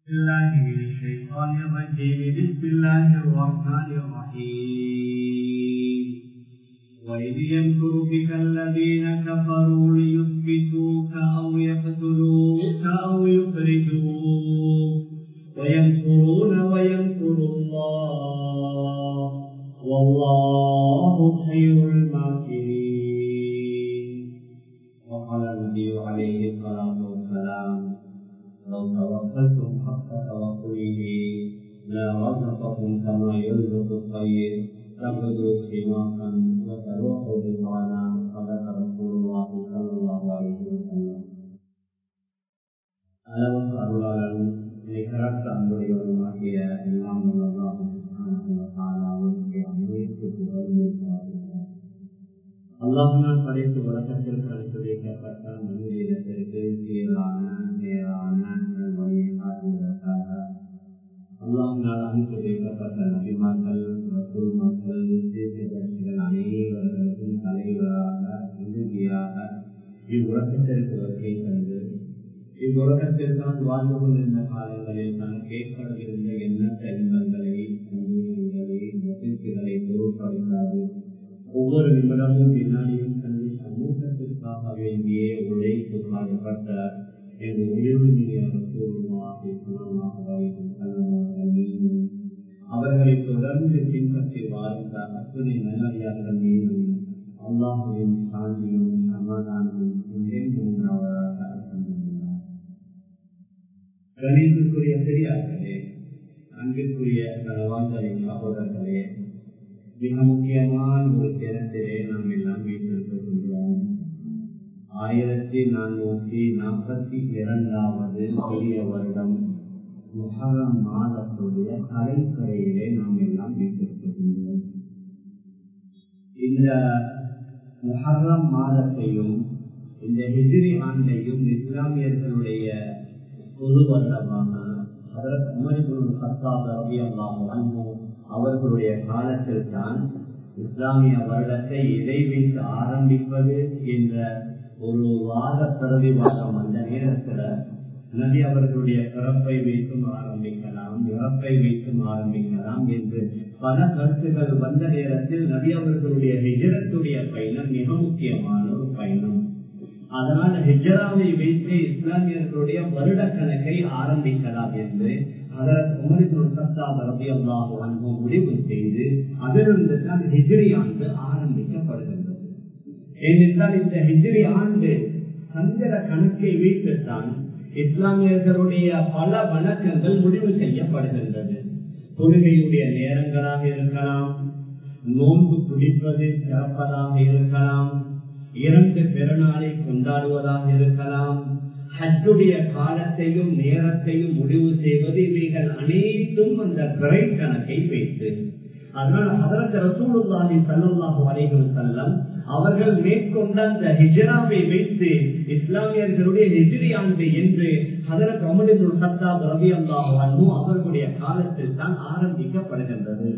الله من الشيطان الرجيم بسم الله الرحمن الرحيم وإذ يمكر بك الذين كفروا ليثبتوك أو يقتلوك أو يخرجوك ويمكرون ويمكر الله والله خير الماكرين وقال النبي عليه الصلاة والسلام لو توكلتم حق توكله لرزقكم كما يرزق الطير تغدو خماصا وتروح بطانا صدق رسول الله صلى الله عليه وسلم அளவற்ற அருளாளன் நிகரற்ற அன்புடையவருமாகிய எல்லாம் அவருடைய அனைத்து அல்லாஹினால் படைத்து உலகத்திற்கு அனுப்பி வைக்கப்பட்ட மனித இனத்திற்கு சீரான நேரான வழியை காட்டுவதற்காக அல்லாஹினால் அனுப்பி வைக்கப்பட்ட நபிமார்கள் வசூல் மக்கள் தீர்க்கதர்சிகள் அனைவர்களுக்கும் தலைவராக இறுதியாக இவ்வுலகத்திற்கு வருகை தந்து இவ்வுலகத்திற்கான் வாழ்ந்து கொண்டிருந்த காலங்களில் தான் கேட்கவிருந்த எண்ணற்ற இன்பங்களை சந்தோஷங்களை மகிழ்ச்சிகளை பொருட்படுத்தாது ஒவ்வொரு நிமிடமும் வினாடியும் தனது சமூகத்திற்காக வேண்டிய உழைப்பு பாடுபட்ட எங்கள் உயர்வுடைய மீண்டும் அவர்களை தொடர்ந்து பின்பற்றி வாழ்ந்த அத்துணை நல்லடியார்கள் மீண்டும் அல்லாஹுவின் சாந்தியும் சமாதானமும் உண்டாவதாக தந்துள்ளார் கணிதத்துக்குரிய பெரியார்களே அன்பிற்குரிய நலவான்களே சகோதரர்களே மிக முக்கியமான ஒரு தினத்திலே நாம் எல்லாம் வீட்டிருக்கின்றோம் ஆயிரத்தி நானூற்றி நாற்பத்தி இரண்டாவது பெரிய வருடம் முகரம் மாதத்துடைய கலைக்கரையிலே நாம் எல்லாம் வீட்டிருக்கின்றோம் இந்த முஹர்ரம் மாதத்தையும் இந்த ஹிஜிரி ஆண்டையும் இஸ்லாமியர்களுடைய பொது வருடமாக அதற்கு உமரிபுல் சத்தாப் ரவி அல்லாஹ் அவர்களுடைய காலத்தில் தான் இஸ்லாமிய வருடத்தை எதை வைத்து ஆரம்பிப்பது என்ற ஒரு வாத பிரதிவாதம் அந்த நேரத்தில் நபி அவர்களுடைய பிறப்பை வைத்தும் ஆரம்பிக்கலாம் இறப்பை வைத்தும் ஆரம்பிக்கலாம் என்று பல கருத்துகள் வந்த நேரத்தில் நபி அவர்களுடைய ஹிஜரத்துடைய பயணம் மிக முக்கியமான ஒரு பயணம் அதனால ஹிஜராவை வைத்து இஸ்லாமியர்களுடைய வருட கணக்கை ஆரம்பிக்கலாம் என்று முடிவு செய்து அதிலிருந்து தான் ஹிஜ்ரி ஆண்டு ஆரம்பிக்கப்படுகின்றது ஏனென்றால் இந்த ஹிஜ்ரி ஆண்டு சந்திர கணக்கை வைத்துத்தான் இஸ்லாமியர்களுடைய பல வணக்கங்கள் முடிவு செய்யப்படுகின்றது தொழுகையுடைய நேரங்களாக இருக்கலாம் நோன்பு பிடிப்பது சிறப்பதாக இருக்கலாம் இரண்டு பெருநாளை கொண்டாடுவதாக இருக்கலாம் ஹஜ்ஜுடைய காலத்தையும் நேரத்தையும் முடிவு செய்வது இவைகள் அனைத்தும் அந்த பிறை கணக்கை வைத்து அதனால அதற்கு ரசூலுல்லாஹி ஸல்லல்லாஹு அலைஹி வஸல்லம் அவர்கள் மேற்கொண்ட அந்த ஹிஜ்ராவை வைத்து இஸ்லாமியர்களுடைய ஹிஜ்ரி ஆண்டு என்று ஹதரத் உமர் இப்னு கத்தாப் ரலியல்லாஹு அன்ஹு அவர்களுடைய காலத்தில் தான் ஆரம்பிக்கப்படுகின்றது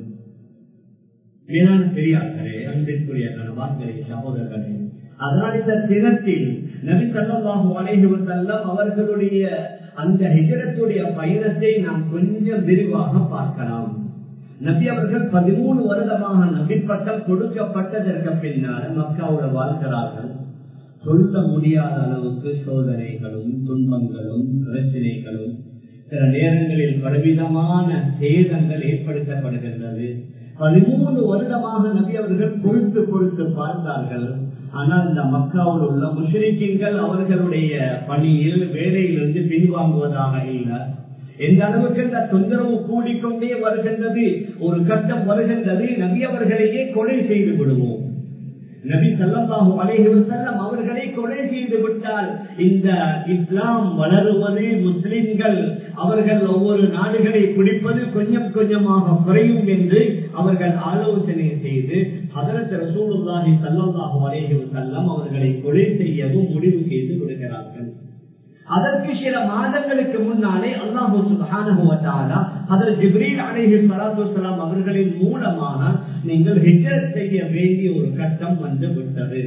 மேலான பெரியார்களே அன்பிற்குரிய கணவான்களே சகோதரர்களே அதனால் இந்த தினத்தில் நபி சல்லாஹு அலைஹி வசல்லம் அவர்களுடைய அந்த ஹிஜரத்துடைய பயணத்தை நாம் கொஞ்சம் விரிவாக பார்க்கலாம் நபி அவர்கள் பதிமூணு வருடமாக நபி பட்டம் கொடுக்கப்பட்டதற்கு பின்னால் மக்காவோட வாழ்கிறார்கள் சொல்ல முடியாத அளவுக்கு சோதனைகளும் துன்பங்களும் பிரச்சனைகளும் சில நேரங்களில் பலவிதமான சேதங்கள் ஏற்படுத்தப்படுகின்றது பதிமூணு வருடமாக நபி அவர்கள் பொறுத்து பொறுத்து பார்த்தார்கள் ஆனால் இந்த மக்காவில் உள்ள முஷ்ரிக்கீங்கள் அவர்களுடைய பணியில் வேலையிலிருந்து பின்வாங்குவதாக இல்லை எந்த அளவுக்கு இந்த தொந்தரவு கூடிக்கொண்டே வருகின்றது ஒரு கட்டம் வருகின்றது நபி அவர்களையே கொலை செய்து விடுவோம் நபி சல்லாஹூ அலைஹி செல்லம் அவர்களை கொலை செய்து விட்டால் இந்த இஸ்லாம் வளருவது முஸ்லிம்கள் அவர்கள் ஒவ்வொரு நாடுகளை பிடிப்பது கொஞ்சம் கொஞ்சமாக குறையும் என்று அவர்கள் ஆலோசனை செய்து அதற்கு ரசூலுல்லாஹி சல்லாஹூ அலைஹி செல்லம் அவர்களை கொலை செய்யவும் முடிவு செய்து விடுகிறார்கள் அதற்கு சில மாதங்களுக்கு முன்னாலே அல்லாஹு சுபானுவத்தாலா அதில் ஜிப்ரீல் அலைஹி சலாத்து வலாம் அவர்களின் மூலமாக நீங்கள் ஹிஜரத் செய்ய வேண்டிய ஒரு கட்டம் வந்து விட்டது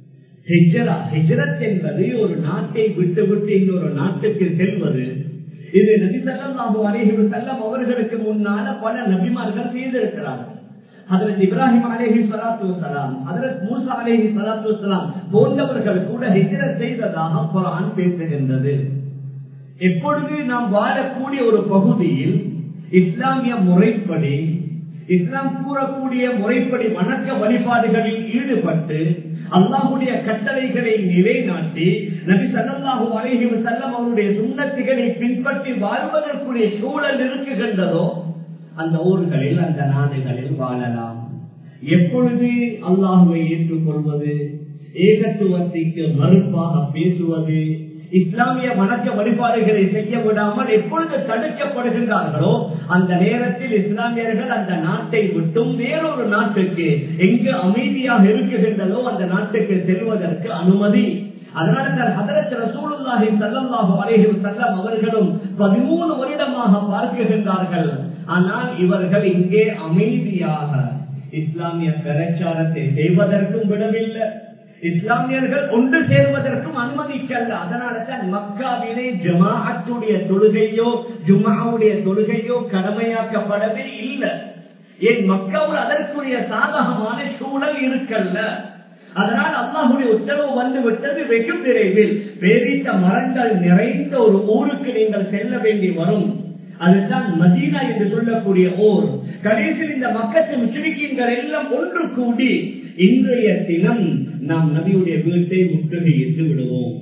ஹிஜரத் என்பது ஒரு நாட்டை விட்டு விட்டு இன்னொரு நாட்டுக்கு செல்வது இது நபி சல்லாஹு அலேஹி செல்லம் அவர்களுக்கு முன்னால பல நபிமார்கள் செய்திருக்கிறார்கள் ஹதரத் இப்ராஹிம் அலேஹி சலாத்து வலாம் ஹதரத் மூசா அலேஹி சலாத்து வலாம் போன்றவர்கள் கூட ஹிஜரத் செய்ததாக குரான் பேசுகின்றது எப்பொழுது நாம் வாழக்கூடிய ஒரு பகுதியில் இஸ்லாமிய முறைப்படி இஸ்லாம் கூறக்கூடிய முறைப்படி வணக்க வழிபாடுகளில் ஈடுபட்டு அல்லாஹுடைய கட்டளைகளை நிலைநாட்டி நபி சல்லாஹூ அலைஹி செல்லம் அவருடைய சுண்ணத்துகளை பின்பற்றி வாழ்வதற்குரிய சூழல் இருக்குகின்றதோ அந்த ஊர்களில் அந்த நாடுகளில் வாழலாம் எப்பொழுது அல்லாஹுவை ஏற்றுக்கொள்வது ஏகத்துவத்திற்கு மறுப்பாக பேசுவது இஸ்லாமிய வணக்க வழிபாடுகளை செய்ய விடாமல் எப்பொழுது தடுக்கப்படுகின்றார்களோ அந்த நேரத்தில் இஸ்லாமியர்கள் அந்த நாட்டை விட்டும் வேறொரு நாட்டுக்கு எங்கு அமைதியாக இருக்குகின்றதோ அந்த நாட்டுக்கு செல்வதற்கு அனுமதி அதனால ஹதரத் ரசூலுல்லாஹி ஸல்லல்லாஹு அலைஹி வஸல்லம் அவர்களும் 13 வருடமாக பார்க்குகின்றார்கள் ஆனால் இவர்கள் இங்கே அமைதியாக இஸ்லாமிய பிரச்சாரத்தை செய்வதற்கும் விடவில்லை இஸ்லாமியர்கள் ஒன்று சேர்வதற்கும் அனுமதிக்கல்ல அதனால தான் மக்காவிலே ஜமாஅத்துடைய தொழுகையோ ஜுமாவுடைய தொழுகையோ கடமையாக்கப்படவே இல்லை ஏன் மக்காவில் அதற்குரிய சாதகமான சூழல் இருக்கல்ல அதனால் அல்லாஹுடைய உத்தரவு வந்து விட்டது வெகு விரைவில் பெரித்த மரங்கள் நிறைந்த ஒரு ஊருக்கு நீங்கள் செல்ல வேண்டி வரும் அதுதான் மதீனா என்று சொல்லக்கூடிய ஓர் கடைசியில் இந்த மக்கத்து முஸ்லிம்கள் எல்லாம் ஒன்று கூடி இன்றைய தினம் நாம் நபியுடைய வீட்டை முற்றுகையிட்டு விடுவோம்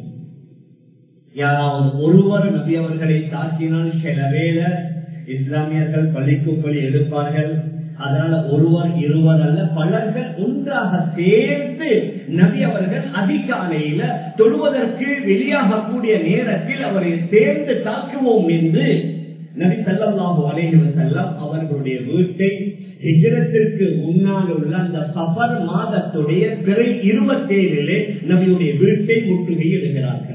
யாராவது ஒருவர் நபி அவர்களை தாக்கினால் சில வேலை இஸ்லாமியர்கள் பள்ளிக்கு பள்ளி எடுப்பார்கள் அதனால ஒருவர் இருவர் அல்ல பலர்கள் ஒன்றாக சேர்ந்து நபி அவர்கள் அதிகாலையில தொழுவதற்கு வெளியாகக்கூடிய நேரத்தில் அவரை சேர்ந்து தாக்குவோம் என்று நபி சல்லாஹூ அலைஹி செல்லம் அவர்களுடைய வீட்டை ஹிஜரத்திற்கு முன்னால் உள்ள அந்த சபர் மாதத்துடைய பிறை இருபத்தேழிலே நபியுடைய வீட்டை முற்றுகையிடுகிறார்கள்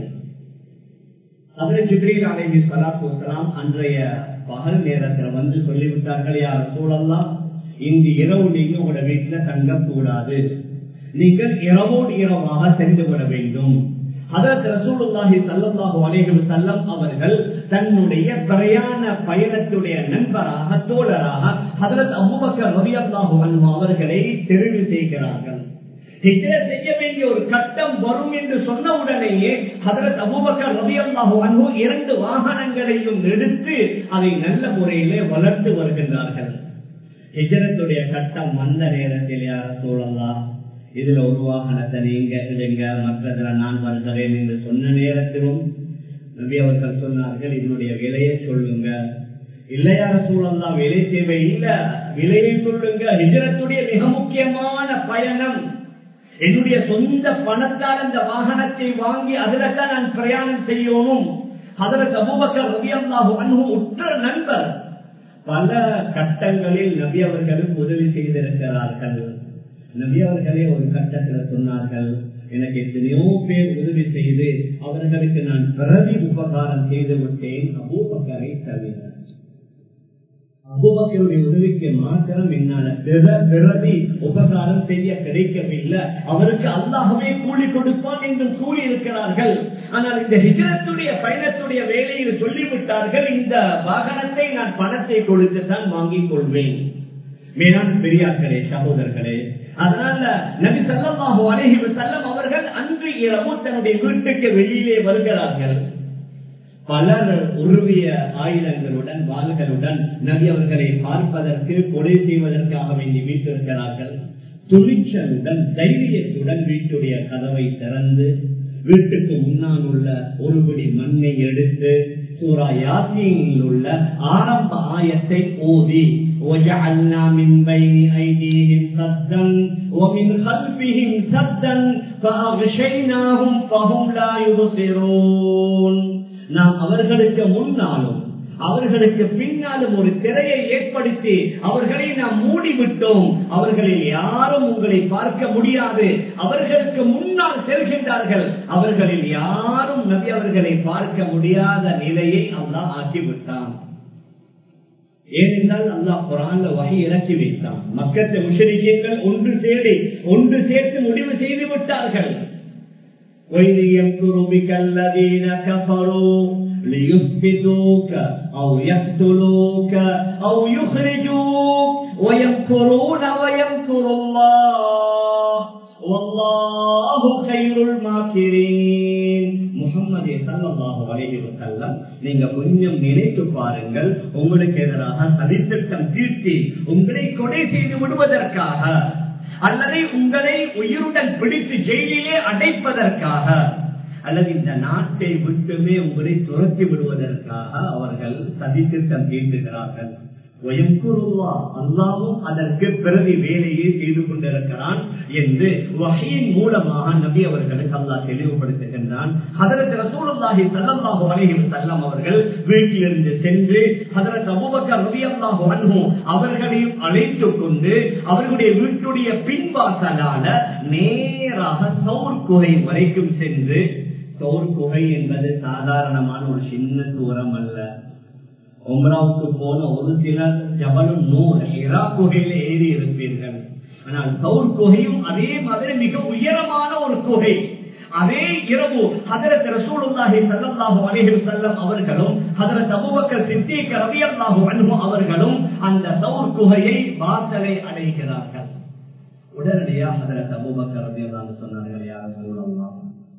அதில் ஜிப்ரீல் அலைஹி சலாத்து வசலாம் அன்றைய பகல் நேரத்தில் வந்து சொல்லிவிட்டார்கள் யார் சூழல்லாம் இந்த இரவு நீங்க உங்களோட வீட்டுல தங்கக்கூடாது நீங்கள் இரவோடு இரவாக சென்று விட வேண்டும் அதற்கு ரசூலுல்லாஹி சல்லல்லாஹு அலைஹி வஸல்லம் அவர்கள் தன்னுடைய பிரயாண பயணத்துடைய நண்பராக தோழராக ஹதரத் அபூபக்கர் ரலியல்லாஹு அன்ஹு அவர்களை தெரிவு செய்கிறார்கள் ஹிஜ்ரத் செய்ய வேண்டிய ஒரு கட்டம் வரும் என்று சொன்ன உடனேயே ஹதரத் அபூபக்கர் ரலியல்லாஹு அன்ஹு இரண்டு வாகனங்களையும் எடுத்து அதை நல்ல முறையிலே வளர்த்து வருகின்றார்கள் ஹிஜரத்துடைய கட்டம் வந்த நேரத்தில் யார சூழலாம் இதுல ஒரு வாகனத்தை நீங்க இடுங்க மற்றதுல நான் வருகிறேன் என்று சொன்ன நேரத்திலும் நபி அவர்கள் சொன்னார்கள் இதனுடைய விலையை சொல்லுங்க இல்லையார சூழல்லாம் விலை தேவை இல்ல விலையை சொல்லுங்க ஹிஜரத்துடைய மிக முக்கியமான பயணம் என்னுடைய சொந்த பணத்தால் அந்த வாகனத்தை வாங்கி அதுல தான் நான் பிரயாணம் செய்யணும் அதற்கு அபூபக்கர் ரவியல்லாஹு அன்பு உற்ற நண்பர் பல கட்டங்களில் நபி அவர்களுக்கு உதவி செய்திருக்கிறார்கள் நபி அவர்களே ஒரு கட்டத்தில் சொன்னார்கள் எனக்கு எத்தனையோ பேர் உதவி செய்து அவர்களுக்கு நான் பிரதி உபகாரம் செய்து விட்டேன் அபூபக்கரை தவிர அபுபக்கருடைய உதவிக்கு மாத்திரம் என்னால பிறவி உபகாரம் செய்ய கிடைக்கவில்லை அவருக்கு அல்லாகவே கூலி கொடுப்பான் என்று கூறி இருக்கிறார்கள் ஆனால் இந்த ஹிஜரத்துடைய பயணத்துடைய வேலையில் சொல்லிவிட்டார்கள் இந்த வாகனத்தை நான் பணத்தை கொடுத்து தான் வாங்கிக் கொள்வேன் மேலாண் பெரியார்களே சகோதரர்களே அதனால நபி சல்லமாக அழகி செல்லம் அவர்கள் அன்று இரவு தன்னுடைய வீட்டுக்கு வெளியிலே வருகிறார்கள் பலர் உருவிய ஆயுதங்களுடன் வாள்களுடன் நபி அவர்களை பார்ப்பதற்கு கொலை செய்வதற்காக வேண்டி வீட்டிருக்கிறார்கள் துணிச்சலுடன் தைரியத்துடன் வீட்டுடைய கதவை திறந்து வீட்டுக்கு முன்னால் உள்ள ஒருபடி மண்ணை எடுத்து சூரா யாசியில் உள்ள ஆரம்ப ஆயத்தை ஓதி وجعلنا من بين أيديهم سدا ومن خلفهم سدا فأغشيناهم فهم لا يبصرون நாம் அவர்களுக்கு முன்னாலும் அவர்களுக்கு பின்னாலும் ஒரு திரையை ஏற்படுத்தி அவர்களை நாம் மூடிவிட்டோம் அவர்களில் யாரும் உங்களை பார்க்க முடியாது அவர்களுக்கு முன்னால் செல்கின்றார்கள் அவர்களில் யாரும் நபி அவர்களை பார்க்க முடியாத நிலையை அல்லாஹ் ஆக்கிவிட்டான் ஏனென்றால் அல்லாஹ் குரான்ல வகை இறக்கி வைத்தான் மக்கத்தை முஷரிக்கங்கள் ஒன்று சேரி ஒன்று சேர்த்து முடிவு செய்து விட்டார்கள் وإذ يمكر بك الذين كفروا ليثبتوك أو يقتلوك أو يخرجوك ويمكرون ويمكر الله والله خير الماكرين முகமது சல்லாஹு அலைஹி வஸல்லம் நீங்க கொஞ்சம் நினைத்து பாருங்கள் உங்களுக்கு எதிராக சதித்திட்டம் தீர்த்தி உங்களை கொலை செய்து விடுவதற்காக அல்லது உங்களை உயிருடன் பிடித்து ஜெயிலிலே அடைப்பதற்காக அல்லது இந்த நாட்டை விட்டுமே உங்களை துரத்தி விடுவதற்காக அவர்கள் சதித்திட்டம் தீர்த்துகிறார்கள் அல்லாவும் அதற்கு பிரதி வேலையை செய்து கொண்டிருக்கிறான் என்று வகையின் மூலமாக நபி அவர்களுக்கு அல்லா தெளிவுபடுத்துகின்றான் அதற்கு ரசூலுல்லாஹி ஸல்லல்லாஹு அலைஹி வஸல்லம் அவர்கள் வீட்டிலிருந்து சென்று ஹஜரத் அபூபக்கர் ரலியல்லாஹு அன்ஹு அவர்களையும் அழைத்துக் கொண்டு அவர்களுடைய வீட்டுடைய பின்வாசலான நேராக சவுர் குகை வரைக்கும் சென்று சவுர் குகை என்பது சாதாரணமான ஒரு சின்ன தூரம் அல்ல உம்ராவுக்கு போன ஒரு சிலர் ஜபலும் நூறு இரா குகையில ஏறி இருப்பீர்கள் ஆனால் சவுர் குகையும் அதே மாதிரி மிக உயரமான ஒரு குகை அதே இரவு ஹதரத் ரசூலுல்லாஹி ஸல்லல்லாஹு அலைஹி வஸல்லம் அவர்களும் ஹதரத் அபூபக்கர் சித்திக் ரலியல்லாஹு அன்ஹு அவர்களும் அந்த சவுர் குகையை வாசலை அடைகிறார்கள் உடனடியாக ஹதரத் அபூபக்கர் ரலியல்லாஹு சொன்னார்கள் யா ரசூலல்லாஹ்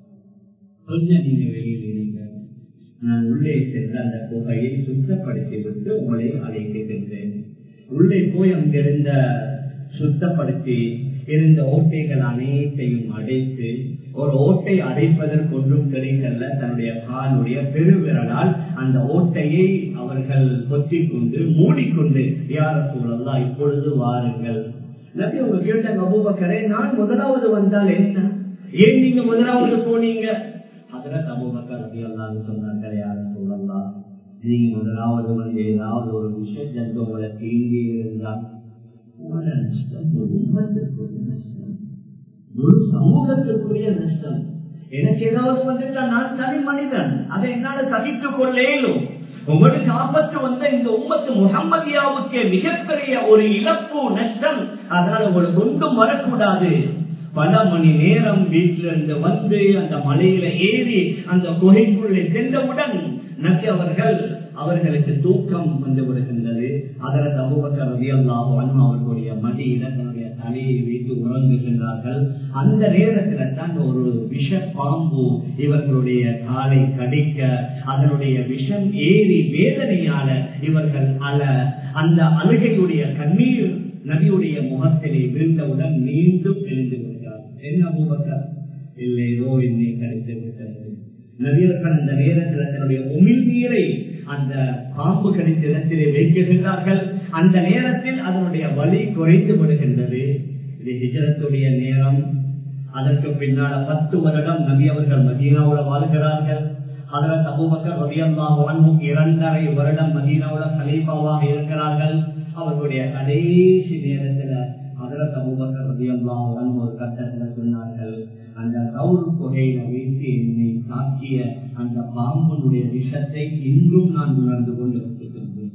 கொஞ்சம் நீங்க வெளியில் இருங்க நான் உள்ளே சென்று அந்த குகையை சுத்தப்படுத்தி விட்டு உங்களை அழைக்கின்றேன் உள்ளே போய் அங்கிருந்த சுத்தப்படுத்தி இருந்த ஓட்டைகள் அனைத்தையும் அடைத்து ஒரு ஓட்டை அடைப்பதற்கு ஒன்றும் கிடைக்கல தன்னுடைய காலுடைய பெருவிரலால் அந்த ஓட்டையை அவர்கள் கொத்திக் கொண்டு மூடிக்கொண்டு யார சூழல்லாம் இப்பொழுது வாருங்கள் நபி உங்க கேட்ட அபூபக்கரே நான் முதலாவது வந்தால் என்ன ஏன் நீங்க முதலாவது போனீங்க அதுல அபூபக்கர் ரபி அல்லான்னு சொன்னார்கள் யார சூழல்லாம் நீங்க முதலாவது வந்து ஏதாவது ஒரு விஷயம் உங்களை தீங்கி இருந்தால் உங்களோட நஷ்டம் ஒரு உண்மத்திற்குரிய நஷ்டம் முழு சமூகத்திற்குரிய நஷ்டம் எனக்கு ஏதாவது வந்துட்டா நான் தனி மனிதன் அதை என்னால சகித்துக் கொள்ள இயலும் உங்களுக்கு ஆபத்து வந்த இந்த உம்மத்து முகம்மதியாவுக்கு மிகப்பெரிய ஒரு இழப்பு நஷ்டம் அதனால உங்களுக்கு ஒன்றும் வரக்கூடாது பல மணி நேரம் வீட்டிலிருந்து வந்து அந்த மலையில ஏறி அந்த குகைக்குள்ளே சென்றவுடன் நபி அவர்கள் அவர்களுக்கு தூக்கம் வந்து விடுகின்றது அதற்கு அபுபக்கர் ரவி அல்லாஹ் அவர்களுடைய மடியில தன்னுடைய தலையை வைத்து உறங்குகின்றார்கள் அந்த நேரத்துல தான் ஒரு விஷ பாம்பு இவர்களுடைய காலை கடிக்க அதனுடைய விஷம் ஏறி வேதனையால இவர்கள் அல அந்த அழுகையுடைய கண்ணீர் நபியுடைய முகத்திலே விழுந்தவுடன் மீண்டும் எழுந்து விட்டார் என்ன அபுபக்கர் இல்லை ஏதோ என்னை கடித்து விட்டது நபியர்கள் அந்த நேரத்தில் தன்னுடைய உமிழ் நீரை அந்த பாம்பு கடித்த இடத்திலே வைக்கின்றார்கள் அந்த நேரத்தில் அதனுடைய வலி குறைத்து விடுகின்றது இது ஹிஜரத்துடைய நேரம் அதற்கு பின்னால பத்து வருடம் நபி அவர்கள் மதீனாவோட வாழ்கிறார்கள் அதில் அபூபக்கர் ரபியல்லாஹு அன்ஹு இரண்டரை வருடம் மதீனாவோட கலீஃபாவாக இருக்கிறார்கள் அவர்களுடைய கடைசி நேரத்துல அதில் அபூபக்கர் ரபியல்லாஹு அன்ஹு ஒரு கட்டத்துல சொன்னார்கள் அந்த சவுல் புகையில வைத்து என்னை தாக்கிய அந்த பாம்பனுடைய விஷத்தை இன்றும் நான் உணர்ந்து கொண்டு வச்சிருக்கின்றேன்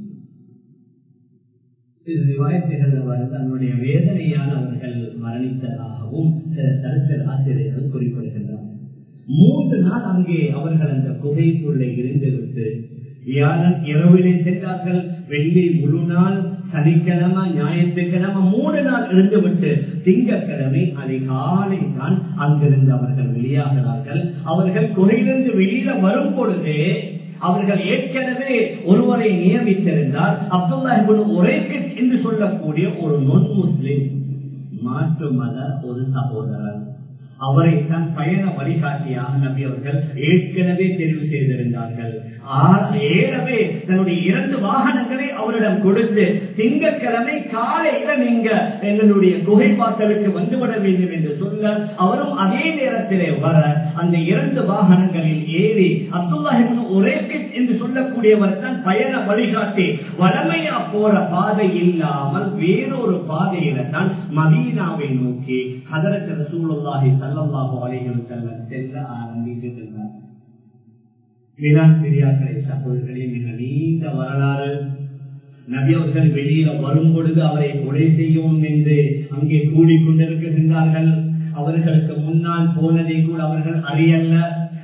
தன்னுடைய வேதனையான அவர்கள் மரணித்ததாகவும் சில சரித்திர ஆசிரியர்கள் குறிப்பிடுகின்றனர் மூன்று நாள் அங்கே அவர்கள் அந்த குகைக்குள்ளே இருந்துவிட்டு வியாழன் இரவிலே சென்றார்கள் வெள்ளி முழு நாள் சனிக்கிழமை ஞாயிற்றுக்கிழமை மூணு நாள் இருந்துவிட்டு திங்கட்கிழமை அதிகாலை தான் அங்கிருந்து அவர்கள் வெளியாகிறார்கள் அவர்கள் குகையிலிருந்து வெளியில வரும் பொழுதே அவர்கள் ஏற்கனவே ஒருவரை நியமித்திருந்தார் அப்துல்லா ஒரேக்கு என்று சொல்லக்கூடிய ஒரு நொன் முஸ்லிம் மாற்று மத ஒரு சகோதரர் அவரை தான் பயண வழிகாட்டியாக நபி அவர்கள் ஏற்கனவே தெரிவு செய்திருந்தார்கள் ஏறவே தன்னுடைய இரண்டு வாகனங்களை அவரிடம் கொடுத்து திங்கட்கிழமை காலையில நீங்க எங்களுடைய குகை பாத்தலுக்கு வந்துவிட வேண்டும் என்று சொல்ல அவரும் அதே நேரத்திலே வர அந்த இரண்டு வாகனங்களில் ஏறி அப்துல்லாஹிபின் ஒரே என்று சொல்லக்கூடியவர் தான் பயண வழிகாட்டி வளமையா போற பாதை இல்லாமல் வேறொரு பாதையில தான் மதீனாவை நோக்கி ஹதரத் ரசூலுல்லாஹி ஸல்லல்லாஹு அலைஹி வஸல்லம் செல்ல ஆரம்பிக்கின்றார் மீனான் பெரியார்களை சகோதரர்களே மிக நீண்ட வரலாறு நபி அவர்கள் வெளியில வரும் பொழுது அவரை கொலை செய்யும் என்று அங்கே கூடிக்கொண்டிருக்கின்றார்கள் அவர்களுக்கு முன்னால் போனதை கூட அவர்கள் அறியல்ல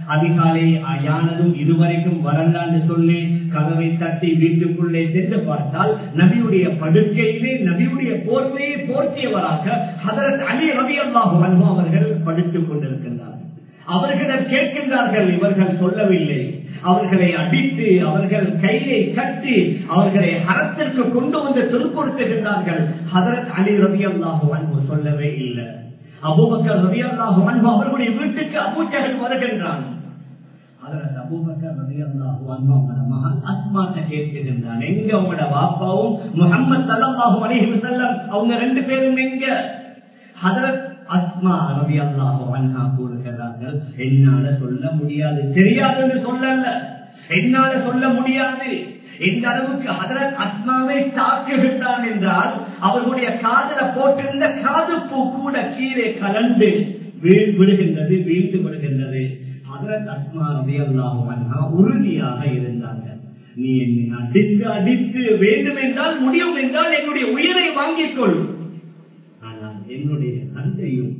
அதிகாலை யானதும் இதுவரைக்கும் வரலான்னு சொல்லி கதவை தட்டி வீட்டுக்குள்ளே சென்று பார்த்தால் நபியுடைய படுக்கையிலே நபியுடைய போர்வையை போர்த்தியவராக ஹதரத் அலி ரவி அல்லாஹு அவர்கள் படுத்துக் கொண்டிருக்கின்றார்கள் அவர்களிடம் கேட்கின்றார்கள் இவர்கள் சொல்லவில்லை அவர்களை அடித்து அவர்கள் கையை கட்டி அவர்களை ஹரத்திற்கு கொண்டு வந்து திருப்படுத்துகின்றார்கள் ஹதரத் அலி ரவி அல்லாஹு அன்பு சொல்லவே இல்லை அபூபக்கர் ரவி அல்லாஹு அன்பு அவர்களுடைய வீட்டுக்கு அபூச்சகன் வருகின்றான் அதற்கு அபூபக்கர் ரவி அல்லாஹு அன்பு அவங்களோட மகன் அஸ்மாட்ட கேட்கின்றான் எங்க உங்களோட வாப்பாவும் முகமது சல்லாஹு அலிஹி வசல்லம் அவங்க ரெண்டு பேரும் எங்க ஹதரத் அஸ்மா ரவி அல்லாஹு அன்ஹா கூறுகிறார்கள் என்னால சொல்ல முடியாது தெரியாதுன்னு சொல்லல என்னால சொல்ல முடியாது எந்த அளவுக்கு ஹதரத் அஸ்மாவை தாக்குகின்றான் என்றால் அவர்களுடைய காதல போட்டிருந்த காது பூ கூட கீழே கலந்து வீழ் விடுகின்றது வீழ்ந்து விடுகின்றது ஹதரத் அஸ்மா ரவி அல்லாஹு அன்ஹா உறுதியாக இருந்தாங்க நீ என்னை அடித்து அடித்து வேண்டும் என்றால் முடியும் என்றால் என்னுடைய உயிரை வாங்கிக் கொள் ஆனால் என்னுடைய தந்தையும்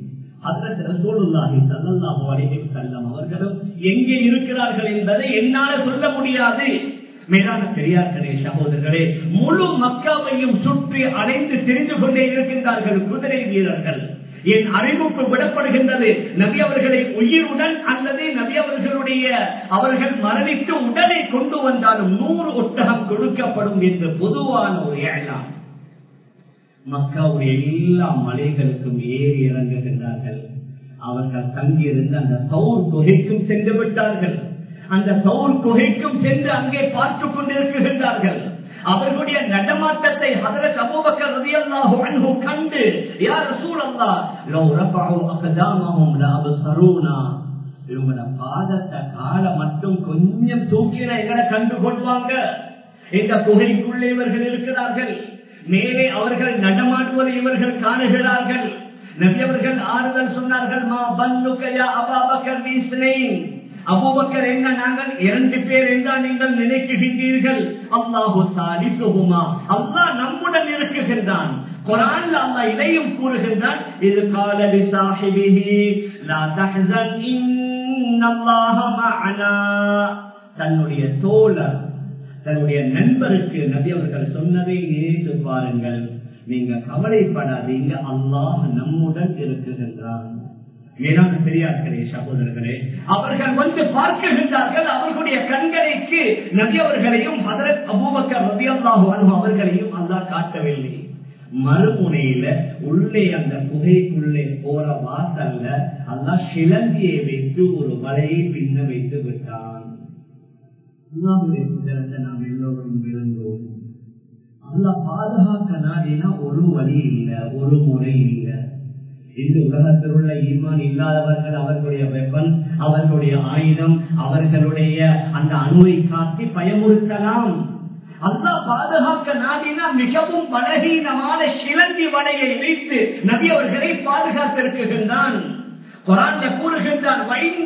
அவர்களும் எங்கே இருக்கிறார்கள் என்பதை என்னால சொல்ல முடியாது மேலான பெரியார்களே சகோதரர்களே முழு மக்காவையும் சுற்றி அலைந்து தெரிந்து கொண்டே இருக்கின்றார்கள் குதிரை வீரர்கள் என் அறிவிப்பு விடப்படுகின்றது நபி அவர்களை உயிருடன் அல்லது நபி அவர்களுடைய அவர்கள் மரணித்து உடலை கொண்டு வந்தாலும் நூறு ஒட்டகம் கொடுக்கப்படும் என்று பொதுவான ஒரு எண்ணம் மக்காவுடைய எல்லா மலைகளுக்கும் ஏறி இறங்குகின்றார்கள் அவர்கள் தங்கியிருந்து அந்த சவுர் குகைக்கும் சென்று விட்டார்கள் அந்த சவுர் குகைக்கும் சென்று அங்கே பார்த்துக் கொண்டிருக்கின்றார்கள் அவர்களுடைய நடமாட்டத்தை ஹதரத் அபூபக்கர் ரலியல்லாஹு அன்ஹு கண்டு யா ரசூலல்லாஹ் லவ் ரஃபஉ அக்தாமஹும் லஅப்ஸரூனா இவங்களோட பாதத்தை கால மட்டும் கொஞ்சம் தூக்கின எங்களை கண்டு கொள்வாங்க இந்த குகைக்குள்ளே இவர்கள் இருக்கிறார்கள் மேலே அவர்கள் நடமாடுவதை இவர்கள் காணுகிறார்கள் நபி அவர்கள் ஆறுதல் சொன்னார்கள் மா பன்னுக்கையா அபாபக்கர் வீசினேன் அபூபக்கர் என்ன நாங்கள் இரண்டு பேர் என்றால் நீங்கள் நினைக்குகின்றீர்கள் அல்லாஹு சாலிசுகுமா அல்லாஹ் நம்முடன் இருக்குகின்றான் குரான்ல அல்லாஹ் இதையும் கூறுகின்றான் இது காலடி சாஹிபிஹி லா தஹ்சன் இன்னல்லாஹ மஅனா தன்னுடைய தோழர் தன்னுடைய நண்பருக்கு நபி அவர்கள் சொன்னதை நினைத்து பாருங்கள் நீங்க கவலைப்படாதீங்க அல்லாஹ் நம்முடன் இருக்குகின்றான் மேலான பெரியார்களே சகோதரர்களே அவர்கள் வந்து பார்க்கின்றார்கள் அவர்களுடைய கண்களுக்கு நபி அவர்களையும் ஹதரத் அபூபக்கர் ரபி அல்லாஹு அவர்களையும் அல்லாஹ் காட்டவில்லை மறுமுனையில உள்ளே அந்த குகைக்குள்ளே போற வாசல்ல அல்லாஹ் சிலந்தியை வைத்து ஒரு வலையை பின்ன வைத்து விட்டான் அல்லாவுடைய குதிரத்தை நாம் எல்லோரும் விழுந்தோம் அல்ல பாதுகாக்க நாடினா ஒரு வழி இல்லை ஒரு முறை இல்லை இந்த உலகத்தில் உள்ள ஈமான் இல்லாதவர்கள் அவர்களுடைய வெப்பன் அவர்களுடைய ஆயுதம் அவர்களுடைய அந்த அணுவை காட்டி பயமுறுத்தலாம் அல்லா பாதுகாக்க நாடினா மிகவும் பலகீனமான சிலந்தி வலையை வைத்து நபி அவர்களை பாதுகாத்திருக்கின்றான் குரான் கூறுகின்றான்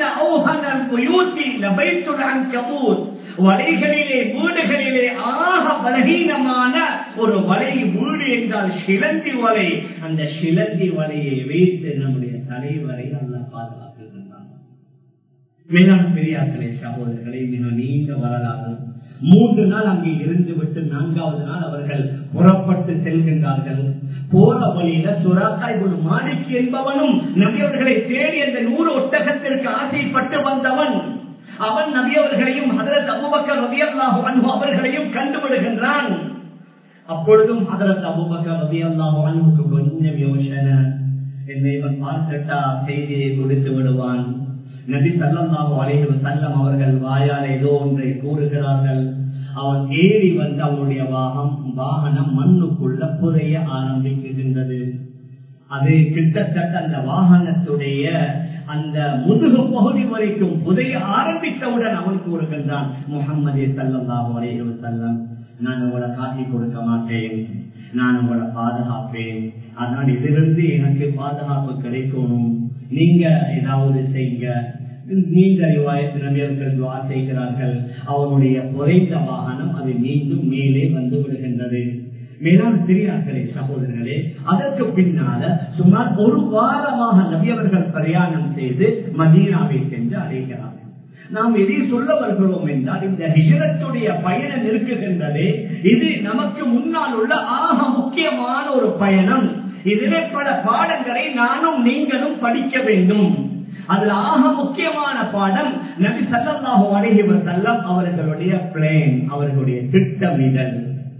வலைகளிலே வீடுகளிலே ஆக பலகீனமான ஒரு வலை வீடு என்றால் சிலந்தி வலை அந்த சிலந்தி வலையை வைத்து நம்முடைய தலைவரை அல்ல பாதுகாக்கின்றான் மேலாண் பெரியார்களே சகோதரர்களை மிக நீண்ட வரலாறு மூன்று நாள் அங்கே இருந்து விட்டு நான்காவது நாள் அவர்கள் புறப்பட்டு செல்கின்றார்கள் போற வழியில சுராக்காய் ஒரு மாணிக்கு என்பவனும் நபியவர்களை தேடி அந்த நூறு ஒட்டகத்திற்கு ஆசைப்பட்டு வந்தவன் அவன் நபியவர்களையும் ஹதரத் அபுபக்கர் ரபியல்லாஹு அன்பு அவர்களையும் கண்டுபிடுகின்றான் அப்பொழுதும் ஹதரத் அபுபக்கர் ரபியல்லாஹு அன்புக்கு கொஞ்சம் யோசனை என்னை இவன் பார்த்துட்டா செய்தியை கொடுத்து விடுவான் நபி சல்லாஹு அலைஹி வஸல்லம் அவர்கள் வாயால் ஏதோ ஒன்றை கூறுகிறார்கள் அவன் ஏறி வந்து அவனுடைய வாகம் வாகனம் மண்ணுக்குள்ள புதைய ஆரம்பிக்கின்றது அது கிட்டத்தட்ட அந்த வாகனத்துடைய அந்த முதுகு பகுதி வரைக்கும் புதைய ஆரம்பித்தவுடன் அவன் கூறுகின்றான் முகம்மதே சல்லாஹு அலைஹி வஸல்லம் நான் உங்களை காட்டி கொடுக்க மாட்டேன் நான் உங்களை பாதுகாப்பேன் அதனால் இதிலிருந்து எனக்கு பாதுகாப்பு கிடைக்கணும் நீங்க ஏதாவது செய்யுங்க நீண்ட ரிவாயத்து நபியர்கள் துவா செய்கிறார்கள் அவனுடைய குறைந்த வாகனம் அது மீண்டும் மேலே வந்து விடுகின்றது மேலான பெரியார்களே சகோதரர்களே அதற்கு பின்னால சுமார் ஒரு வாரமாக நபியவர்கள் பிரயாணம் செய்து மதீனாவை சென்று அடைகிறார்கள் நாம் எதை சொல்ல வருகிறோம் என்றால் இந்த ஹிஜரத்துடைய பயணம் இருக்குகின்றதே இது நமக்கு முன்னால் உள்ள ஆக முக்கியமான ஒரு பயணம் இதிலே பல பாடங்களை நானும் நீங்களும் படிக்க வேண்டும் அதுல ஆக முக்கியமான பாடம் நபி சல்லாஹு அலைஹி வஸல்லம் அவர்களுடைய பிளேன் அவர்களுடைய திட்டமிடல்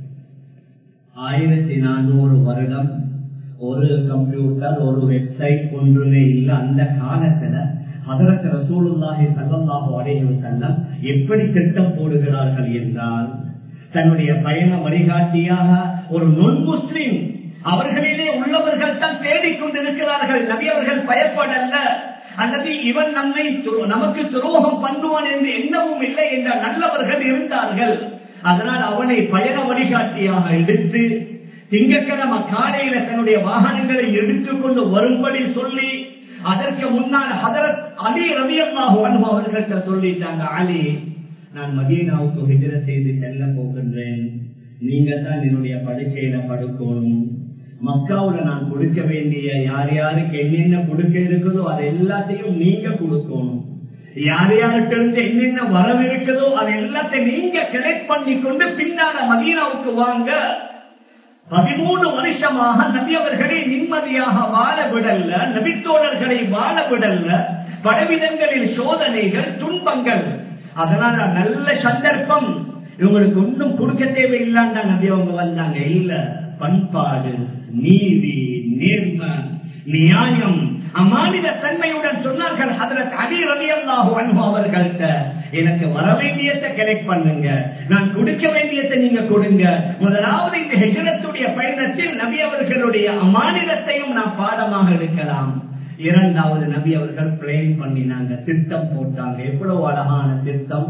ஆயிரத்தி நானூறு வருடம் ஒரு கம்ப்யூட்டர் ஒரு வெப்சைட் ஒன்றுமே இல்லை அந்த காலத்துல அதற்கு ரசூலுல்லாஹி சல்லல்லாஹு அலைஹி வஸல்லம் எப்படி திட்டம் போடுகிறார்கள் என்றால் தன்னுடைய பயண வழிகாட்டியாக ஒரு நொன் முஸ்லிம் அவர்களிலே உள்ளவர்கள் தான் தேடிக்கொண்டிருக்கிறார்கள் நபி அவர்கள் பயப்படல்ல அல்லது இவன் நம்மை நமக்கு துரோகம் பண்ணுவான் என்று எண்ணவும் இல்லை என்ற நல்லவர்கள் இருந்தார்கள் அதனால் அவனை பயண வழிகாட்டியாக எடுத்து திங்கட்கிழமை காலையில தன்னுடைய வாகனங்களை எடுத்துக்கொண்டு வரும்படி சொல்லி அதற்கு முன்னால் ஹதரத் அலி ரவியல்லாஹு அன்பு அவர்கள்ட்ட சொல்லிட்டாங்க அலி நான் மதீனாவுக்கு விஜர செய்து செல்ல போகின்றேன் நீங்க தான் என்னுடைய படுக்கையில படுக்கணும் மக்காவுல நான் கொடுக்க வேண்டிய யார் யாருக்கு என்னென்ன கொடுக்க இருக்குதோ அது எல்லாத்தையும் நீங்க கொடுக்கணும் யார் யாருக்கு இருந்து என்னென்ன வரவு இருக்குதோ அது எல்லாத்தையும் நீங்க கலெக்ட் பண்ணி கொண்டு பின்னால மதீனாவுக்கு வாங்க பதிமூணு வருஷமாக நபி அவர்களை நிம்மதியாக வாழ விடல்ல நபித்தோழர்களை வாழ விடல்ல பலவிதங்களில் சோதனைகள் துன்பங்கள் அதனால நல்ல சந்தர்ப்பம் இவங்களுக்கு ஒன்றும் கொடுக்க தேவையில்லாண்டா நபி அவங்க வந்தாங்க இல்ல பண்பாடு நீதி நேர்மை நியாயம் அம்மாநில தன்மையுடன் சொன்னார்கள் அதற்கு அலி ரவி அல்லாஹு அன்பு அவர்கள்ட்ட எனக்கு வர வேண்டியத்தை கலெக்ட் பண்ணுங்க நான் கொடுக்க வேண்டியதை நீங்க கொடுங்க முதலாவது இந்த ஹெஜரத்துடைய பயணத்தில் நபி அவர்களுடைய அம்மாநிலத்தையும் நாம் பாடமாக எடுக்கலாம் இரண்டாவது நபி அவர்கள் பிளேன் பண்ணினாங்க திட்டம் போட்டாங்க எவ்வளவு அழகான திட்டம்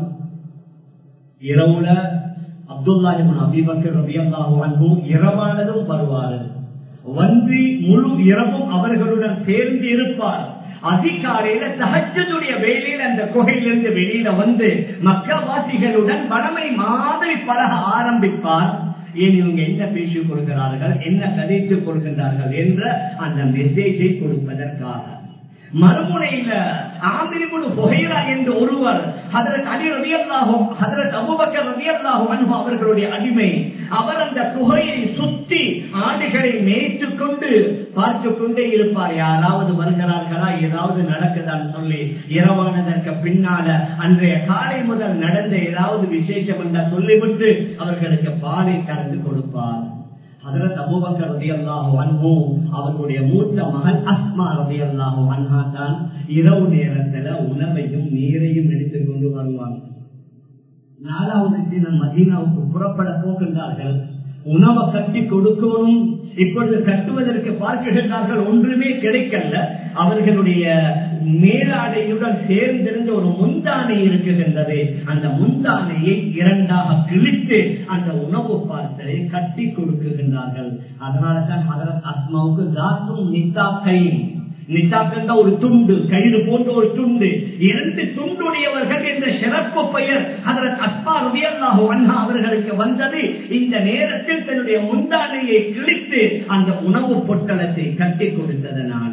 இரவுல அப்துல்லாஹிபின் அபிபக்கர் ரபி அல்லாஹு அன்பு இரவானதும் வருவாரு வந்து முழு இரவும் அவர்களுடன் சேர்ந்து இருப்பார் அதிகாலையில சகஜனுடைய வேலையில் அந்த குகையிலிருந்து வெளியில வந்து மக்கவாசிகளுடன் பழமை மாதிரி பழக ஆரம்பிப்பார் ஏன் இவங்க என்ன பேசிக் கொடுக்கிறார்கள் என்ன கதைத்துக் கொடுக்கின்றார்கள் என்ற அந்த மெசேஜை கொடுப்பதற்காக மறுமுனையில ஆந்திரிபுடு புகைரா என்று ஒருவர் ஹதரத் அலி ரவியல்லாகும் ஹதரத் அபுபக்கர் ரவியல்லாகும் அன்பு அவர்களுடைய அடிமை அவர் அந்த குகையை சுத்தி ஆடுகளை மேய்த்து கொண்டு பார்த்து கொண்டே இருப்பார் யாராவது வருகிறார்களா ஏதாவது நடக்குதான்னு சொல்லி இரவானதற்கு பின்னால அன்றைய காலை முதல் நடந்த ஏதாவது விசேஷம் என்ற சொல்லிவிட்டு அவர்களுக்கு பாலை கறந்து கொடுப்பார் ஹதரத் அபூபக்கர் ரதியல்லாஹு அன்ஹு அவர்களுடைய மூத்த மகன் அஸ்மா ரதியல்லாஹு அன்ஹா தான் இரவு நேரத்துல உணவையும் நீரையும் எடுத்துக் கொண்டு வருவாங்க நாலாவது தினம் மதீனாவுக்கு புறப்பட போகின்றார்கள் உணவை கட்டி கொடுக்கணும் இப்பொழுது கட்டுவதற்கு பார்க்கின்றார்கள் ஒன்றுமே கிடைக்கல அவர்களுடைய மேலாடையுடன் சேர்ந்திருந்த ஒரு முந்தானை இருக்குகின்றது அந்த முந்தானையை இரண்டாக கிழித்து அந்த உணவு பார்த்தலை கட்டி கொடுக்குகின்றார்கள் அதனால தான் ஹதரத் அஸ்மாவுக்கு தாத்தும் நித்தாக்கை நித்தாக்கண்ட ஒரு துண்டு கயிறு போன்ற ஒரு துண்டு இரண்டு துண்டுடையவர்கள் என்ற சிறப்பு பெயர் அதற்கு அஸ்மா ரவியல்லாஹு அண்ணா அவர்களுக்கு வந்தது இந்த நேரத்தில் தன்னுடைய முந்தானையை கிழித்து அந்த உணவு பொட்டலத்தை கட்டி கொடுத்ததனால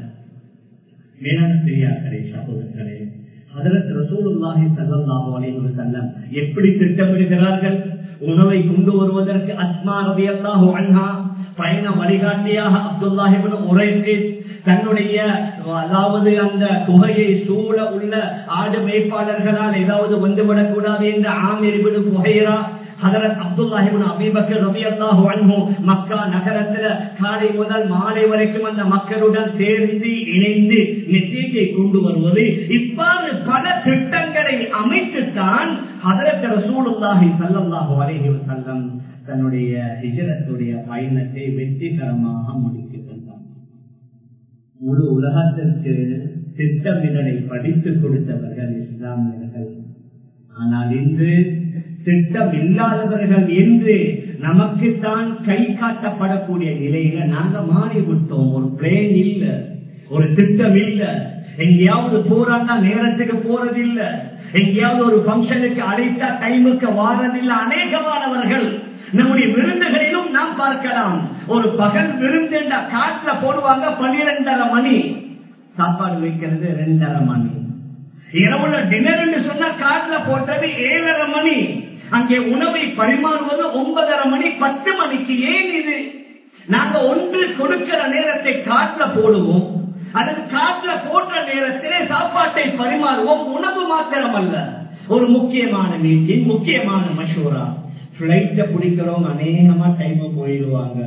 மேலான பெரியார்களே சகோதரர்களே அதற்கு ரசூலுல்லாஹி சல்லல்லாஹு அலைஹி வஸல்லம் எப்படி திட்டமிடுகிறார்கள் உணவை கொண்டு வருவதற்கு அஸ்மா ரலியல்லாஹு அன்ஹா பயண வழிகாட்டியாக அப்துல்லாஹிபின் உரைத்து தன்னுடைய அதாவது அந்த குகையை சூழ உள்ள ஆடு மேய்ப்பாளர்களால் ஏதாவது வந்துவிடக் கூடாது என்று ஆமிரிபின் புகைரா ஹதரத் அப்துல்லாஹிபின் அபீபக்கர் ரபியல்லாஹு அன்ஹு மக்கா நகரத்துல காலை முதல் மாலை வரைக்கும் அந்த மக்களுடன் சேர்ந்து இணைந்து நெற்றியை கொண்டு வருவது இவ்வாறு பல திட்டங்களை அமைத்துத்தான் ஹதரத் ரசூலுல்லாஹி ஸல்லல்லாஹு அலைஹி வஸல்லம் தன்னுடைய ஹிஜரத்துடைய பயணத்தை வெற்றிகரமாக முடிக்கின்றார் முழு உலகத்திற்கு திட்டமிடலை படித்துக் கொடுத்தவர்கள் இஸ்லாமியர்கள் ஆனால் இன்று திட்டம் இல்லாதவர்கள் என்று நமக்குத்தான் கை காட்டப்படக்கூடிய நிலையில நாங்க மாறிவிட்டோம் ஒரு பிளேன் இல்ல ஒரு திட்டம் இல்ல எங்கேயாவது போறாங்க நேரத்துக்கு போறதில்ல எங்கேயாவது ஒரு பங்கனுக்கு அழைத்தா டைமுக்கு வாரதில்லை அநேகமானவர்கள் நம்முடைய விருந்துகளிலும் நாம் பார்க்கலாம் ஒரு பகல் விருந்து காட்டுல போடுவாங்க பன்னிரெண்டரை மணி சாப்பாடு வைக்கிறது ரெண்டரை மணி இரவுல டின்னர் என்று சொன்னா காட்டுல போட்டது ஏழரை மணி அங்கே உணவை பரிமாறுவது ஒன்பதரை மணி பத்து மணிக்கு ஏன் இது நாங்க ஒன்று கொடுக்கிற நேரத்தை காட்டுல போடுவோம் அல்லது காட்டுல போட்ட நேரத்திலே சாப்பாட்டை பரிமாறுவோம் உணவு மாத்திரம் அல்ல ஒரு முக்கியமான மீட்டிங் முக்கியமான மஷூரா பிளைட்ட பிடிக்கிறவங்க அநேகமா டைம் போயிடுவாங்க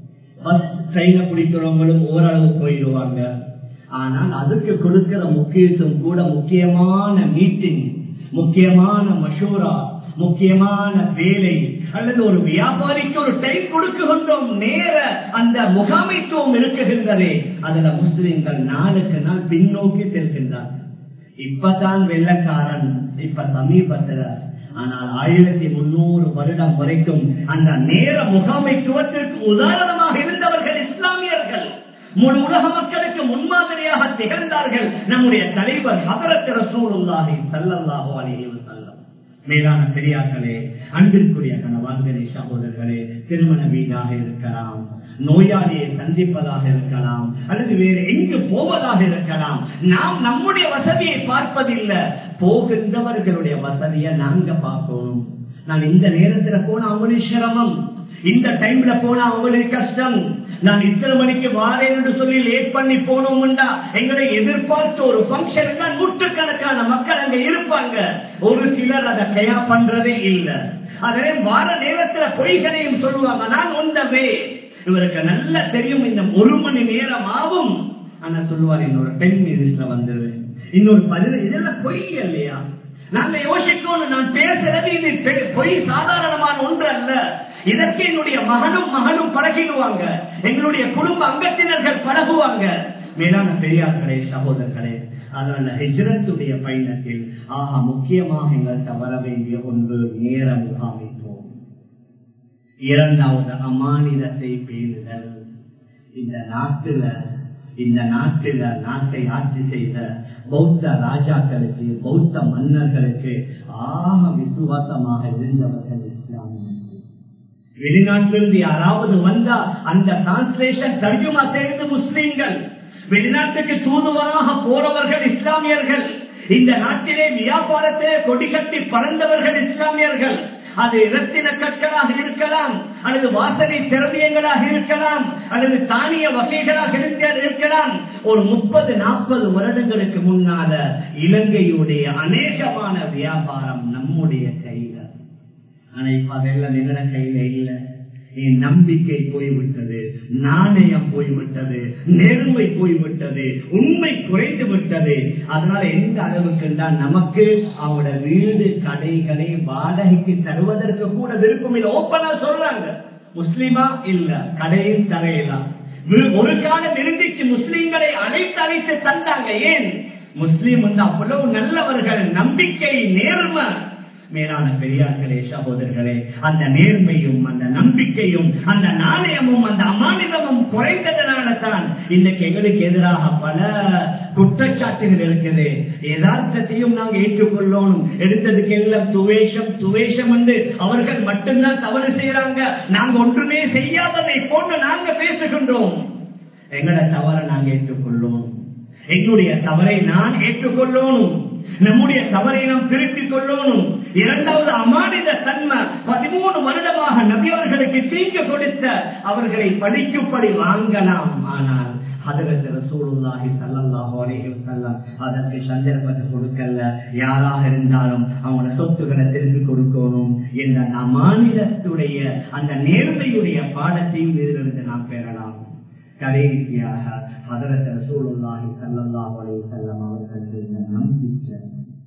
பஸ் ட்ரெயின பிடிக்கிறவங்களும் ஓரளவு போயிடுவாங்க ஆனால் அதுக்கு கொடுக்கிற முக்கியத்துவம் கூட முக்கியமான மீட்டிங் முக்கியமான மஷூரா முக்கியமான வேலை அல்லது ஒரு வியாபாரிக்கு ஒரு டைம் கொடுக்குகின்றோம் நேர அந்த முகாமைத்துவம் இருக்குகின்றதே அதுல முஸ்லிம்கள் நாளுக்கு நாள் பின்னோக்கி செல்கின்றார்கள் இப்பதான் வெள்ளக்காரன் இப்ப சமீபத்துல ஆனால் ஆயிரத்தி முன்னூறு வருடம் வரைக்கும் அந்த நேர முகாமைத்துவத்திற்கு உதாரணமாக இருந்தவர்கள் இஸ்லாமியர்கள் முழு உலக மக்களுக்கு முன்மாதிரியாக திகழ்ந்தார்கள் நம்முடைய தலைவர் ஹதரத் ரசூலுல்லாஹி ஸல்லல்லாஹு அலைஹி வஸல்லம் மேலான பெரியார்களே அன்பிற்குரிய கணவான்களே சகோதரர்களே திருமண வீடாக இருக்கலாம் நோயாளியை சந்திப்பதாக இருக்கலாம் அல்லது வேறு எங்கு போவதாக இருக்கலாம் நாம் நம்முடைய வசதியை பார்ப்பதில்லை போகின்றவர்களுடைய வசதியை நாங்க பார்க்கணும் நான் இந்த நேரத்துல போன அவங்களுக்கு சிரமம் இந்த டைம்ல போனா அவங்களுக்கு கஷ்டம் நான் இத்தனை மணிக்கு வாரேன் என்று சொல்லி லேட் பண்ணி போனோம்டா எங்களை எதிர்பார்த்து ஒரு பங்கன் தான் நூற்றுக்கணக்கான மக்கள் அங்க இருப்பாங்க ஒரு சிலர் அதை தயா பண்றதே இல்லை அதே வார நேரத்துல பொய்களையும் சொல்லுவாங்க நான் ஒன்றவே இவருக்கு நல்லா தெரியும் இந்த ஒரு மணி நேரம் ஆகும் ஆனா சொல்லுவார் இன்னொரு டென் மினிட்ஸ்ல வந்துருவேன் இன்னொரு பதினஞ்சு இதெல்லாம் பொய் இல்லையா நாங்க யோசிக்கணும் நான் பேசுறது இது பெ- பொய் சாதாரணமான ஒன்று அல்ல இதற்கு என்னுடைய மகனும் மகனும் பழகிடுவாங்க எங்களுடைய குடும்ப அங்கத்தினர்கள் பழகுவாங்க மேலான பெரியார்களே சகோதரர்களே அதனால ஹிஜ்ரத்துடைய பயணத்தில் ஆஹா முக்கியமாக எங்களுக்கு வர வேண்டிய ஒன்று நேர முகாமைத்துவம் இரண்டாவது அமானிதத்தை பேணுதல் இந்த நாட்டுல இந்த நாட்டில நாட்டை ஆட்சி செய்த பௌத்த ராஜாக்களுக்கு பௌத்த மன்னர்களுக்கு ஆக விசுவாசமாக இருந்தவர்கள் இஸ்லாமியர்கள் வெளிநாட்டிலிருந்து யாராவது வந்தா அந்த டிரான்ஸ்லேஷன் தர்ஜுமா செய்து முஸ்லீம்கள் வெளிநாட்டுக்கு தூதுவராக போறவர்கள் இஸ்லாமியர்கள் இந்த நாட்டிலே வியாபாரத்திலே கொடி கட்டி பறந்தவர்கள் இஸ்லாமியர்கள் அது இரத்தின கற்களாக இருக்கலாம் அல்லது வாசனை திரவியங்களாக இருக்கலாம் அல்லது தானிய வகைகளாக இருக்க- இருக்கலாம் ஒரு முப்பது நாற்பது வருடங்களுக்கு முன்னால இலங்கையுடைய அநேகமான வியாபாரம் நம்முடைய கையில ஆனா இப்ப அதெல்லாம் எங்கட கையில இல்ல என் நம்பிக்கை போய்விட்டது நாணயம் போய்விட்டது நேர்மை போய்விட்டது உண்மை குறைந்து விட்டது அதனால எந்த அளவுக்கு தான் நமக்கு அவங்களோட வீடு கடைகளை வாடகைக்கு தருவதற்கு கூட விருப்பம் இல்லை ஓப்பனா சொல்றாங்க முஸ்லிமா இல்ல கடையும் தரையலாம் வி- ஒரு காலம் இருந்துச்சு முஸ்லிம்களை அழைத்து அழைத்து தந்தாங்க ஏன் முஸ்லீம் வந்து அவ்வளவு நல்லவர்கள் நம்பிக்கை நேர்மை மேலான பெரியார்களே சகோதரர்களே அந்த நேர்மையும் அந்த நம்பிக்கையும் அந்த நாணயமும் அந்த அமானிதமும் குறைந்ததனால தான் இன்னைக்கு எங்களுக்கு எதிராக பல குற்றச்சாட்டுகள் இருக்குது யதார்த்தத்தையும் நாங்க ஏற்றுக்கொள்ளணும் எடுத்ததுக்கு எல்லாம் துவேஷம் துவேஷம் வந்து அவர்கள் மட்டும்தான் தவறு செய்யறாங்க நாங்க ஒன்றுமே செய்யாததை போன்று நாங்க பேசுகின்றோம் எங்கட தவறை நாங்க ஏற்றுக்கொள்ளணும் எங்களுடைய தவறை நான் ஏற்றுக்கொள்ளணும் நம்முடைய தவறை நாம் திருத்திக் கொள்ளணும் இரண்டாவது அமானித தன்மை பதிமூணு வருடமாக நபியவர்களுக்கு தீங்கு கொடுத்த அவர்களை படிக்கும்படி வாங்கலாம் ஆனால் அதற்கு ரசூலுல்லாஹி ஸல்லல்லாஹு அலைஹி வஸல்லம் அதற்கு சந்தர்ப்பத்தை கொடுக்கல யாராக இருந்தாலும் அவங்களோட சொத்துக்களை திருப்பி கொடுக்கணும் என்ற அமானிதத்துடைய அந்த நேர்மையுடைய பாடத்தையும் இதிலிருந்து நாம் பெறலாம் கடைசியாக ஹதரத் ரசூலுல்லாஹி ஸல்லல்லாஹு அலைஹி வஸல்லம் அவர்கள் இருந்த நம்பிக்கை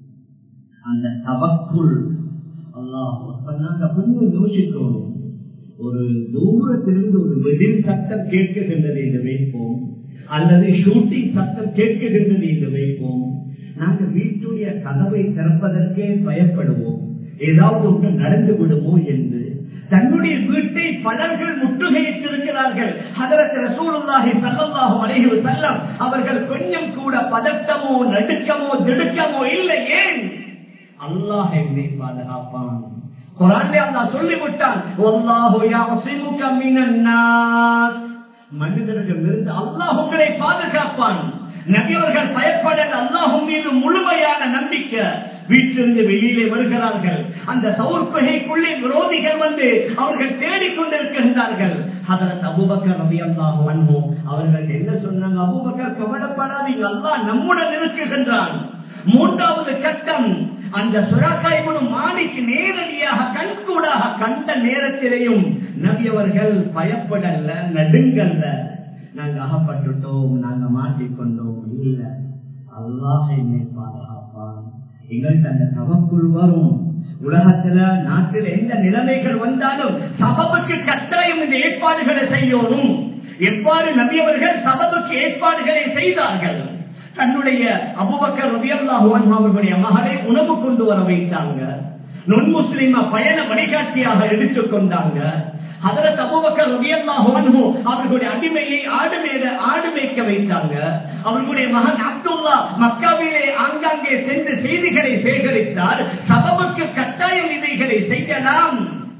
அந்த தவக்குள் அல்லாஹ் அப்ப நாங்க கொஞ்சம் யோசிக்கணும் ஒரு தூரத்திலிருந்து ஒரு வெடில் சத்தம் கேட்குகின்றது என்று வைப்போம் அல்லது ஷூட்டிங் சத்தம் கேட்குகின்றது என்று வைப்போம் நாங்க வீட்டுடைய கதவை திறப்பதற்கே பயப்படுவோம் ஏதாவது ஒன்று நடந்து விடுமோ என்று தன்னுடைய வீட்டை பலர்கள் முற்றுகையிட்டிருக்கிறார்கள் அதற்கு ரசூலுல்லாஹி ஸல்லல்லாஹு அலைஹி வஸல்லம் அவர்கள் கொஞ்சம் கூட பதட்டமோ நடுக்கமோ திடுக்கமோ இல்லை ஏன் அல்லாஹ் என்னை பாதுகாப்பான் குரான்ல அல்லாஹ் சொல்லிவிட்டான் வல்லாஹு யஸிமுக மினன் நாஸ் மனிதர்களிலிருந்து அல்லாஹ் உங்களை பாதுகாப்பான் நபியவர்கள் பயப்படல் அல்லாஹும் மீது முழுமையான நம்பிக்கை வீட்டிலிருந்து வெளியிலே வருகிறார்கள் அந்த சௌர்பகைக்குள்ளே விரோதிகள் வந்து அவர்கள் தேடிக்கொண்டிருக்கின்றார்கள் அதற்கு அபுபக்கர் ரவி அல்லாஹு அன்போம் அவர்கள் என்ன சொன்னாங்க அபுபக்கர் கவலைப்படாதீங்க அல்லாஹ் நம்முடன் இருக்குகின்றான் மூன்றாவது கட்டம் அந்த சுராக்காய்மனு மாலிக்கு நேரடியாக கண்கூடாக கண்ட நேரத்திலேயும் நபியவர்கள் பயப்படல நடுங்கல்ல நாங்க அகப்பட்டுட்டோம் நாங்க மாட்டிக்கொண்டோம் இல்ல அல்லாஹ் என்னை பாதுகாப்பான் எங்கள்கிட்ட அந்த தவக்குள் வரும் உலகத்துல நாட்டில் எந்த நிலைமைகள் வந்தாலும் சபபுக்கு கட்டாயம் இந்த ஏற்பாடுகளை செய்யணும் எவ்வாறு நபியவர்கள் சபபுக்கு ஏற்பாடுகளை செய்தார்கள் தன்னுடைய அபுபக்கர் ரபியல்லாஹு அவர்களுடைய மகளை உணவு கொண்டு வர வைத்தாங்க நொன் முஸ்லிம பயண வழிகாட்டியாக எடுத்துக் கொண்டாங்க அதற்கு அபுபக்கர் ரபியல்லாஹு அவர்களுடைய அடிமையை ஆடு மேல ஆடு மேய்க்க வைத்தாங்க அவர்களுடைய மகன் அப்துல்லா மக்காவிலே ஆங்காங்கே சென்று செய்திகளை சேகரித்தார் சபமுக்கு கட்டாயம் இதைகளை செய்யலாம்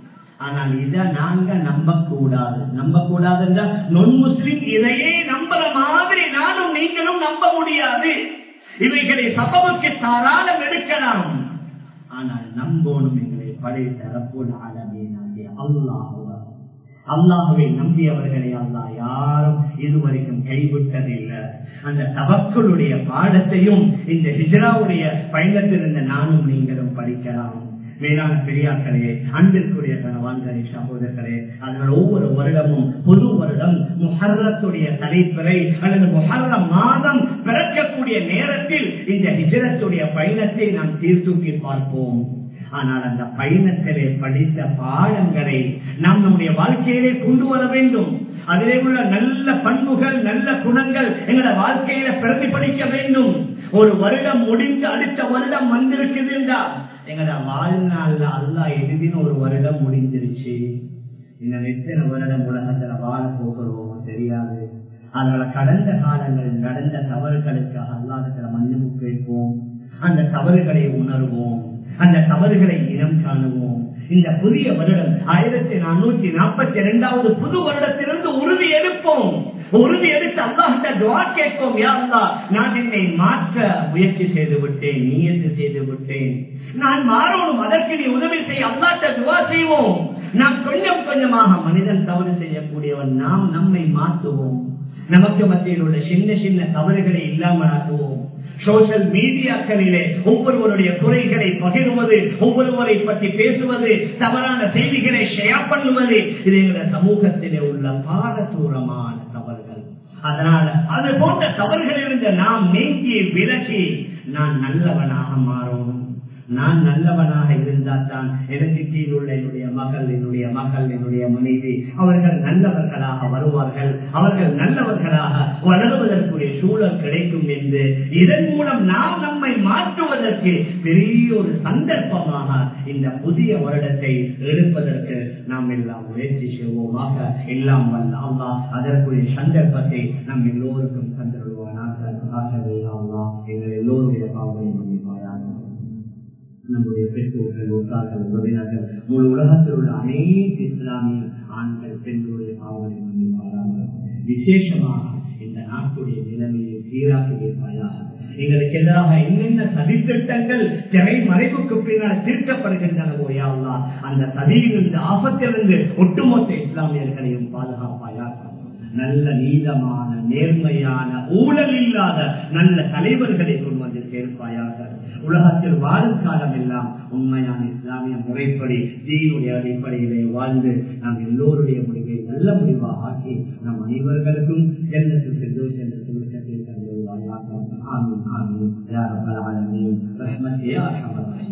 ஆனால் இதை நாங்க நம்ப கூடாது நம்ப கூடாது நொன் முஸ்லிம் இதையே நம்புற மாதிரி நானும் நீங்களும் நம்ப முடியாது இவைகளை சபமுக்கு தாராளம் எடுக்கலாம் ஆனால் நம்போனும் எங்களை படைத்த ரப்போல் ஆலமீனாகிய அல்லாஹுவ அல்லாஹுவை நம்பியவர்களை அல்லா யாரும் இதுவரைக்கும் கைவிட்டதில்லை அந்த தவக்களுடைய பாடத்தையும் இந்த ஹிஜ்ராவுடைய பயணத்தில் இருந்த நானும் நீங்களும் படிக்கலாம் மேலான பெரியார்களே அன்பிற்குரிய கணவான்களே சகோதரர்களே அதனால் ஒவ்வொரு வருடமும் புது வருடம் முஹர்ரத்துடைய தலைப்பிறை அல்லது முஹர்ர மாதம் பிறக்கக்கூடிய நேரத்தில் இந்த ஹிஜரத்துடைய பயணத்தை நாம் தீர்த்தூக்கி பார்ப்போம் ஆனால் அந்த பயணத்திலே படித்த பாடங்களை நாம் நம்முடைய வாழ்க்கையிலே கொண்டு வர வேண்டும் அதிலே உள்ள நல்ல பண்புகள் நல்ல குணங்கள் எங்களோட வாழ்க்கையில பிரதிபலிக்க வேண்டும் ஒரு வருடம் முடிந்து அடுத்த வருடம் வந்திருக்குது என்றால் எங்களோட வாழ்நாள்ல அல்லா எழுதின ஒரு வருடம் முடிஞ்சிருச்சு இன்னும் எத்தனை வருடம் உலகத்துல வாழ போகிறோமோ தெரியாது அதனால கடந்த காலங்கள் நடந்த தவறுகளுக்காக அல்லாதத்துல மன்னிப்பு கேட்போம் அந்த தவறுகளை உணர்வோம் அந்த தவறுகளை இனம் காணுவோம் இந்த புதிய வருடம் ஆயிரத்தி நானூற்றி நாற்பத்தி இரண்டாவது புது வருடத்திலிருந்து உறுதி எடுப்போம் உறுதி எடுத்து அல்லாஹிட்ட துவா கேட்போம் யா அல்லா நான் என்னை மாற்ற முயற்சி செய்து விட்டேன் நியத்து செய்து விட்டேன் நான் மாறணும் அதற்கு நீ உதவி செய்ய அல்லாட்ட துவா செய்வோம் நாம் கொஞ்சம் கொஞ்சமாக மனிதன் தவறு செய்யக்கூடியவன் நாம் நம்மை மாற்றுவோம் நமக்கு மத்தியில் உள்ள சின்ன சின்ன தவறுகளை இல்லாமல் ஆக்குவோம் சோசியல் மீடியாக்களிலே ஒவ்வொருவருடைய குறைகளை பகிர்வது ஒவ்வொருவரை பற்றி பேசுவது தவறான செய்திகளை ஷேர் பண்ணுவது இது எங்களுடைய சமூகத்திலே உள்ள பாரதூரமான தவறுகள் அதனால அது போன்ற தவறுகளிலிருந்து நாம் நீங்கி விலகி நான் நல்லவனாக மாறணும் நான் நல்லவனாக இருந்தால் தான் எனக்கு கீழ் உள்ள என்னுடைய மகள் என்னுடைய மகள் என்னுடைய மனைவி அவர்கள் நல்லவர்களாக வருவார்கள் அவர்கள் நல்லவர்களாக வளருவதற்குரிய சூழல் கிடைக்கும் என்று இதன் மூலம் நாம் நம்மை மாற்றுவதற்கு பெரிய ஒரு சந்தர்ப்பமாக இந்த புதிய வருடத்தை எடுப்பதற்கு நாம் எல்லாம் முயற்சி செய்வோமாக எல்லாம் வல்ல அல்லா அதற்குரிய சந்தர்ப்பத்தை நம் எல்லோருக்கும் தந்துடுவானாக எங்கள் எல்லோருடைய பாவனை மன்னிப்பாயாக நம்முடைய பெற்றோர்கள் உற்றார்கள் உறவினர்கள் முழு உலகத்தில் உள்ள அனைத்து இஸ்லாமிய ஆண்கள் பெண்களுடைய பாவனை மன்னிப்பார்கள் விசேஷமாக இந்த நாட்டுடைய நிலைமையை சீராக்கி வைப்பாயாக எங்களுக்கு எதிராக என்னென்ன சதித்திட்டங்கள் திரை மறைவுக்கு பின்னால் தீர்க்கப்படுகின்றனவோ யாவா அந்த சதியிலிருந்து ஆபத்திலிருந்து ஒட்டுமொத்த இஸ்லாமியர்களையும் பாதுகாப்பாயாக நல்ல நீதமான நேர்மையான ஊழல் இல்லாத நல்ல தலைவர்களை கொண்டு வந்து சேர்ப்பாயாக உலகத்தில் வாழும் காலம் எல்லாம் உண்மையான இஸ்லாமிய முறைப்படி தீனுடைய அடிப்படையிலே வாழ்ந்து நாம் எல்லோருடைய முடிவை நல்ல முடிவாக ஆக்கி நம் அனைவர்களுக்கும் ஜன்னத்தில் சென்று சென்ற சுருக்கத்தில் தந்துள்ளாயாக ஆமீன் ஆமீன் யா ரப்பல் ஆலமீன் ரஹ்மத்தே அர்ஹமர் ரஹீம்